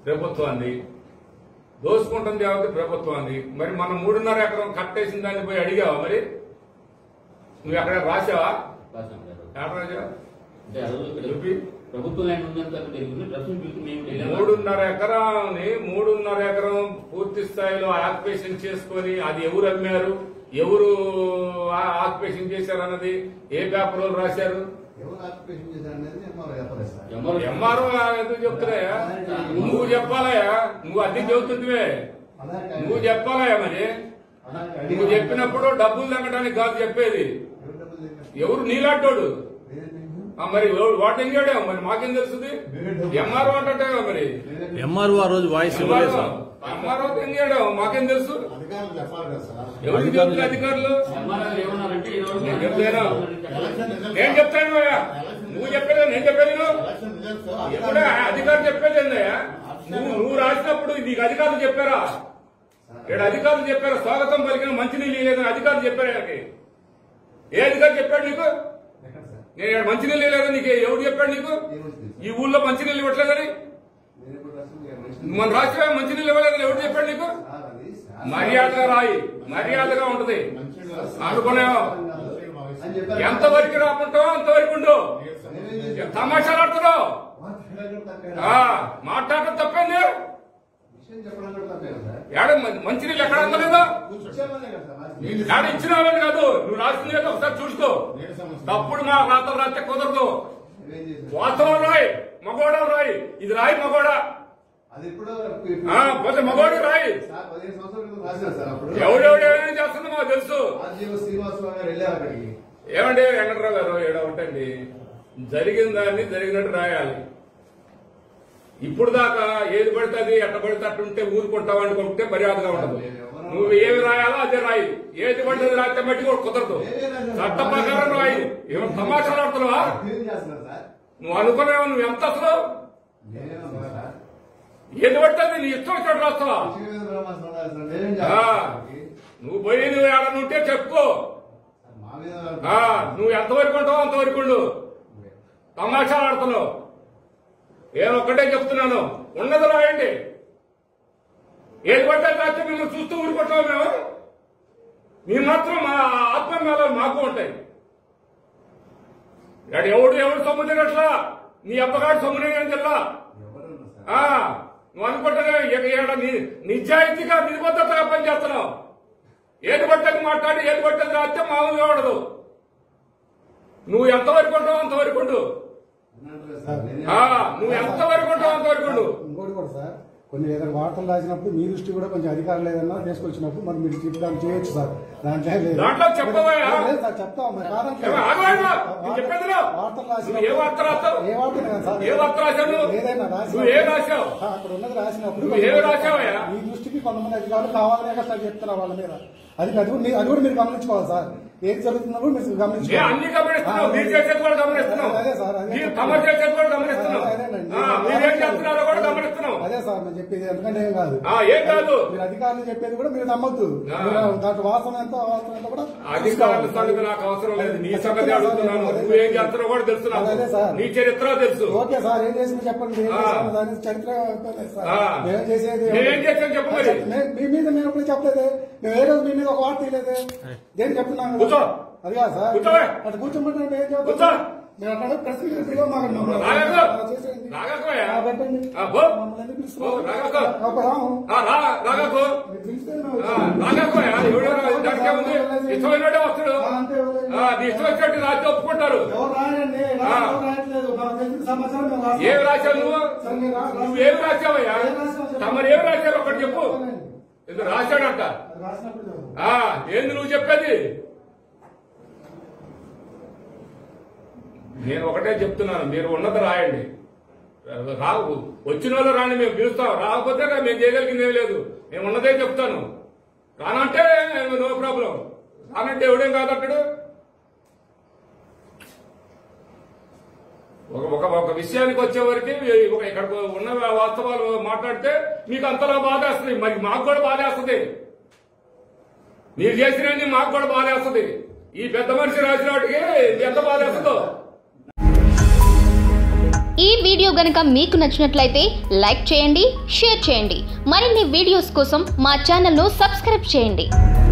ప్రభుత్వాన్ని దోసుకుంటుంది కాబట్టి ప్రభుత్వాన్ని మరి మనం మూడున్నర ఎకరం కట్టేసిన దాన్ని పోయి అడిగావా మరి నువ్వు ఎక్కడ రాసావా రాశాం సార్. ఎక్కడ రాసావా అంటే ఆ రోజు ఇక్కడ చెప్పి ప్రభుత్వం ల్యాండ్ ఉందని సార్ తెలియదు ట్రస్ట్ పిలిచి మేము వెళ్ళాము. మూడున్నర ఎకరాన్ని మూడున్నర ఎకరం పూర్తి స్థాయిలో ఆక్యుపేషన్ చేసుకొని అది ఎవరు అమ్మారు ఎవరు ఆ- ఆక్యుపేషన్ చేశారు అన్నది ఏ పేపర్ వాళ్ళు రాశారు ఎవరు ఆక్యుపేషన్ చేశారనేది ఎంఆర్ఓ చెప్పలేదు సార్ ఎంఆర్ఓ ఎంఆర్ఓ ఎందుకు చెప్తున్నాయా నువ్వు చెప్పాలయా నువ్వు అద్దె చెబుతుందివే అలాగే నువ్వు చెప్పాలయా మరి అలాగే నువ్వు చెప్పినప్పుడు డబ్బులు తగ్గడానికి కాదు చెప్పేది ఎవరు డబ్బులు తిన్నారు? ఎవరు నీలాంటోడు మీరేం తిన్నారు? ఆ మరి వాటి ఎంగాడా మరి మాకేం తెలుస్తుంది ఎంఆర్ఓ అంటే మరి ఎంఆర్ఓ ఆ రోజు వాయిస్ ఇవ్వలేదు సార్ ఎంఆర్ఓ ఎంగాడా మాకేం తెలుసు అధికారులు చెప్పాలి కదా సార్ ఎవరికి చెప్తున్నారు అధికారులు ఎంఆర్ఓ ఏమన్నారంటే ఈ రోజు నేను చెప్తాను. ఎలక్షన్ రిజల్ట్స్ నేను చెప్తాను అయ్యా. నువ్వు చెప్పేది నేను చెప్పేది నువ్వు. ఎలక్షన్ రిజల్ట్స్ ఎప్పుడా అధికారులు చెప్పేది ఏందయ్యా నువ్వు నువ్వు రాసినప్పుడు నీకు అధికారులు చెప్పారా ఇక్కడ అధికారులు చెప్పారా స్వాగతం పలికిన మంచినీళ్ళు లేదని అధికారులు చెప్పారు ఆయనకి ఏ అధికారి చెప్పాడు నీకు ఎక్కడ సార్ నేను ఇక్కడ మంచినీళ్ళు లేదని నీకు ఎవడు చెప్పాడు నీకు ఏమొచ్చింది ఈ ఊళ్ళో మంచినీళ్ళు ఇవ్వట్లేదని మీరు ఇప్పుడు రాసింది మనిషి- మన రాష్ట్రం మంచినీళ్ళు ఇవ్వలేదని ఎవడు చెప్పాడు నీకు సార్, అది సార్. మర్యాదగా రాయి మర్యాదగా ఉంటది మంచినీళ్ళు రాస్తారు. అనుకునేవా? అని చెప్పారు. ఎంతవరకు రాకుంటావో అంతవరకు ఉండు నేనేం చేశాను? తమాషాలు ఆడుతున్నావు మాట్లాడడం తప్పేనా? ఆ, మాట్లాడటం తప్పేంది విషయం చెప్పడం కూడా తప్పేనా సార్? ఏడ మ- మంచినీళ్ళు ఎక్కడ అందలేదా కూర్చోమనే కదా సార్ రాసింది. ఏడ ఇచ్చినావని కాదు నువ్వు రాసింది ఏదో ఒకసారి చూసుకో నేను సమస్య. తప్పుడు మా రాత్రి రాత్రి కుదరదు నేనేం చేశాను? వాస్తవం రాయి మగోడ రాయి ఇది రాయి మగోడ అది ఇప్పుడు ఆ, పోతే మగోడు రాయి సార్ పదిహేను సంవత్సరాల క్రితం రాశారు సార్ అప్పుడు ఎవడెవడు ఏమైనా చేస్తుందో మాకు తెలుసు ఆర్జీఓ శ్రీనివాసరావు గారు వెళ్ళారు అక్కడికి ఏమండి వెంకట్రావు గారు ఏడ ఒకటండి జరిగిన దాన్ని జరిగినట్టు రాయాలి ఇప్పుడు దాకా ఏది పడితే అది ఎట్ట పడితే అట్టు ఉంటే ఊరుకుంటావు అనుకుంటే మర్యాదగా ఉండదు నువ్వు ఏమి రాయాలో అదే రాయి ఏది పడితే అది రాస్తే మట్టి కూడా కుదరదు చట్ట ప్రకారం రాయి ఏమో తమాషాలు ఆడుతున్నావా ఏం చేస్తున్నారు సార్ నువ్వు అనుకున్నావు నువ్వు ఎంత అసలు నేనేమన్నా సార్ ఏది పడితే అది నీ ఇష్టం వచ్చినట్టు రాస్తావా కృషి మీద బ్రహ్మాస్త్రం రాశారు సార్. నేనేం ఆ, చేస్తాను నువ్వు పోయి నువ్వు ఏడనుంటే ఉంటే చెప్పుకో మా మీద ఆ, నువ్వు ఎంతవరకు ఉంటావో అంతవరకు ఉండు తమాషాలు ఆడుతున్నావు నేను ఒక్కటే చెప్తున్నాను ఉన్నది రాయండి ఏది పట్టే రాస్తే మిమ్మల్ని చూస్తూ ఊరుకుంటాం మేము మీ మాత్రం మా ఆత్మమేళాలు మాకు ఉంటాయి ఇక్కడ ఎవడు ఎవడు సొమ్ము తినట్లా నీ అప్పగాడు సొమ్ము తినని జిల్లా ఎవరున్నారు సార్ ఆ, నువ్వు అనుకుంటున్నా ఇక ఈడ ని- నిజాయితీగా నిబద్ధతగా పనిచేస్తున్నావు ఏది పట్టకు మాట్లాడి ఏది పట్టకు రాస్తే మామూలుగా ఉండదు నువ్వు ఎంతవరకు ఉంటావు అంతవరకు ఉండు అన్నట్టు సార్ నేనే- ఆ, నువ్వు ఎంతవరకు ఉంటావు అంతవరకు ఉండు ఇంకోటి కూడా సార్ కొన్ని ఏదైనా వార్తలు రాసినప్పుడు మీ దృష్టి కూడా కొంచెం అధికారులు ఏదన్నా తీసుకొచ్చినప్పుడు మరి మీరు చెప్పడానికి చేయొచ్చు సార్ దాంట్లో ఏం లేదు. దాంట్లో చెప్పవయ్యా? లేదు సార్ చెప్తాం మరి కాదంటే ఏమో ఆగవాయా? నేను చెప్పేది విను. వార్తలు నువ్వు ఏ వార్త రాస్తావు? ఏ వార్త కాదు సార్ ఏ వార్త రాశావు నువ్వు? ఏదైనా రాసినప్పుడు- నువ్వు ఏం రాశావు? ఆ, అక్కడ ఉన్నది రాసినప్పుడు నువ్వు ఏం రాశావయ్యా? మీ దృష్టికి కొంతమంది అధికారులు కావాలనే కదా సార్ చెప్తున్నారు వాళ్ళ మీద అది అది కూడా మీ- అది కూడా మీరు గమనించుకోవాలి సార్ ఏది జరుగుతుందో కూడా మీరు ఏ గమనించుకోవాలి అన్ని గమనిస్తున్నావు ఆ, మీరు చేసేది కూడా గమనిస్తున్నావు అదే సార్, అదే. మీరు తమ చేసేది కూడా గమనిస్తున్నావు అదే, అదేనండి. ఆ, మీరేం చేస్తున్నారో కూడా గమనిస్తున్నావు అదే సార్ నేను చెప్పేది ఎందుకంటే ఏం కాదు ఆ, ఏం కాదు మీరు అధికారులు చెప్పేది కూడా మీరు నమ్మొద్దు ఆ. మీరు దాంట్లో వాసన ఎంతో వాసన ఎంతో కూడా అధికారుల చూసుకోవాలి. సంగతి నాకు అవసరం లేదు నీ సంగతి అడుగుతున్నాను నువ్వేం చేస్తున్నావు కూడా తెలుసు నాకు అదే సార్. నీ చరిత్ర తెలుసు ఓకే సార్ ఏం చేసింది చెప్పండి ఏం ఆ. చేసాము దాని చరిత్ర చెప్పలేదు సార్ ఆ. మేము చేసేది నేనేం చేశాను చెప్పు మరి. మే- మీ మీద మేము ఎప్పుడు చెప్పలేదు మేము ఏ రోజు మీ మీద ఒక వార్త తీయలేదు దేని చెప్తున్నాం కదా? కూర్చో. అది కాదు సార్ కూర్చోవే. అటు కూర్చోమంటే మేము ఏం కూర్చో. చెప్తాం మీరు అక్కడ ప్రెస్ మీట్లో మాకు మమ్మల్ని రాగకు. ఆ, చేసేయండి. రాగకోయా? ఆ, పెట్టండి ఆ, పో. మమ్మల్ని ఎందుకు పో, పిలుస్తున్నారు? రాగకు. ఒక రాము. ఆ, రా రాగకు మీరు పిలిస్తే ఆ, మేము రాగకోయా? ఎవడో దానికే ఉంది ఇష్టమైనట్టే వస్తాడు ఆ, అంతే వదిలేయండి. ఆ, నీ ఇష్టం వచ్చినట్టు రాజ్యం ఒప్పుకుంటారు ఎవరు రాయండి ఆ. ఎవరు రాయట్లేదు మాకు తెలిసిన సమాచారం మేము రాస్తాం. ఏమి రాశావు నువ్వు సరే, మీరు రా- నువ్వేమి రాశావయ్యా ఏం రాశావు చెప్పు. తమరు ఏమి రాశారు ఒకటి చెప్పు ఎందుకు రాశాడంట అది రాసినప్పుడు చెప్పు. ఆ, ఏంది నువ్వు చెప్పేది నేను ఒకటే చెప్తున్నాను మీరు ఉన్నది రాయండి రావు వచ్చిన వాళ్ళు రాని మేము పిలుస్తాం రాకపోతే మేము చేయగలిగింది ఏం లేదు నేను ఉన్నదే చెప్తాను రానంటే నో ప్రాబ్లం రానంటే ఎవడేం కాదట్టడు ఒక ఒక ఒక విషయానికి వచ్చేవరకు ఒక ఇక్కడ ఉన్న వాస్తవాలు మాట్లాడితే మీకు అంతలా బాధేస్తుంది మరి మాకు కూడా బాధేస్తుంది మీరు చేసినవన్నీ మాకు కూడా బాధేస్తుంది ఈ పెద్ద మనిషి రాసిన వాటికి ఎంత బాధేస్తుందో ఈ వీడియో వీడియో గనక మీకు నచ్చినట్లయితే లైక్ చేయండి షేర్ చేయండి మరిన్ని వీడియోస్ కోసం మా ఛానల్ను సబ్స్క్రైబ్ చేయండి